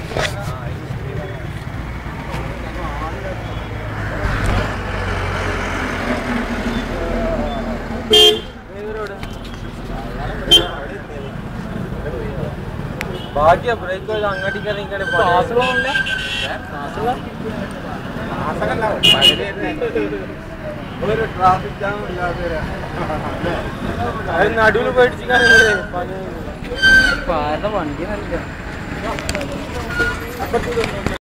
ഭാഗ്യ ബ്രേക്ക് അങ്ങോട്ടേക്ക് ഇറങ്ങിക്കാണ് ഒരു ട്രാഫിക് ജാം ഇല്ലാതെ നടുവിൽ പേടിച്ചിക്കാണെങ്കിൽ വണ്ടി നല്ല